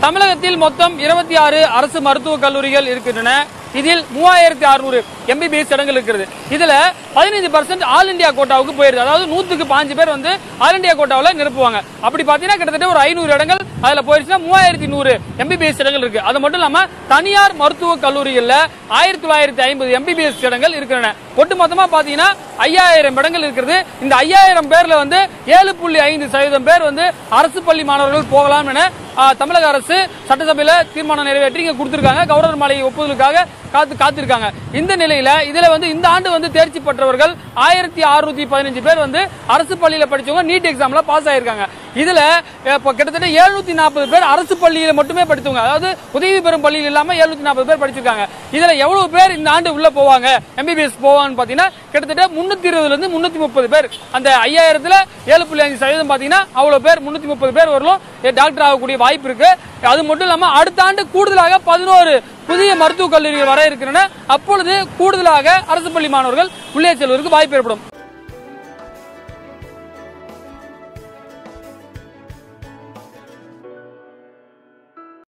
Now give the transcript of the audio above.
தமிழகத்தில் மொத்தம் இருபத்தி ஆறு அரசு மருத்துவக் கல்லூரிகள் இருக்கின்றன இதில் மூவாயிரத்தி அறுநூறு எம்பிபிஎஸ் இடங்கள் இருக்கிறது இதுல பதினைந்து பர்சன்ட் ஆல் இந்தியா கோட்டாவுக்கு போயிருது அதாவது நூத்துக்கு பாஞ்சு பேர் வந்து ஆல் இந்தியா கோட்டாவில் நிரப்புவாங்க அப்படி பாத்தீங்கன்னா கிட்டத்தட்ட ஒரு ஐநூறு இடங்கள் அதுல போயிருச்சுன்னா மூவாயிரத்தி நூறு எம்பிபிஎஸ் இடங்கள் இருக்கு அது மட்டும் இல்லாம தனியார் மருத்துவக் கல்லூரிகள்ல ஆயிரத்தி தொள்ளாயிரத்தி ஐம்பது எம்பிபிஎஸ் இடங்கள் இருக்கின்றன ஒட்டு மொத்தமா பாத்தீங்கன்னா ஐயாயிரம் இடங்கள் இருக்கிறது இந்த ஐயாயிரம் பேர்ல வந்து ஏழு புள்ளி ஐந்து சதவீதம் பேர் வந்து அரசு பள்ளி மாணவர்கள் போகலாம் என ஆ, தமிழக அரசு சட்டசபையில தீர்மானம் நிறைவேற்றி இங்க கொடுத்திருக்காங்க கவர்னர் மாளிகை ஒப்புதலுக்காக காத்து காத்திருக்காங்க இந்த நிலையில இதுல வந்து இந்த ஆண்டு வந்து தேர்ச்சி பெற்றவர்கள் ஆயிரத்தி அறுநூத்தி பதினஞ்சு பேர் வந்து அரசு பள்ளியில படிச்சவங்க நீட் எக்ஸாம்ல பாஸ் ஆயிருக்காங்க இதுல இப்ப கிட்டத்தட்ட எழுநூத்தி நாற்பது பேர் அரசு பள்ளியில மட்டுமே படித்தவங்க அதாவது உதவி பெறும் பள்ளியில் இல்லாம எழுநூத்தி நாற்பது பேர் படிச்சிருக்காங்க இதுல எவ்வளவு பேர் இந்த ஆண்டு உள்ள போவாங்க எம்பிபிஎஸ் போவாங்கன்னு பாத்தீங்கன்னா கிட்டத்தட்ட முன்னூத்தி இருபதுல இருந்து முன்னூத்தி முப்பது பேர் அந்த ஐயாயிரத்துல ஏழு புள்ளி அஞ்சு சதவீதம் பாத்தீங்கன்னா அவ்வளவு பேர் முன்னூத்தி முப்பது பேர் வரலும் டாக்டர் ஆகக்கூடிய வாய்ப்பு இருக்கு அது மட்டும் இல்லாம அடுத்த ஆண்டு கூடுதலாக பதினோரு புதிய மருத்துவக் கல்லூரிகள் வர இருக்கின்றன அப்பொழுது கூடுதலாக அரசு பள்ளி மாணவர்கள் உள்ளே செல்வதற்கு வாய்ப்பு ஏற்படும்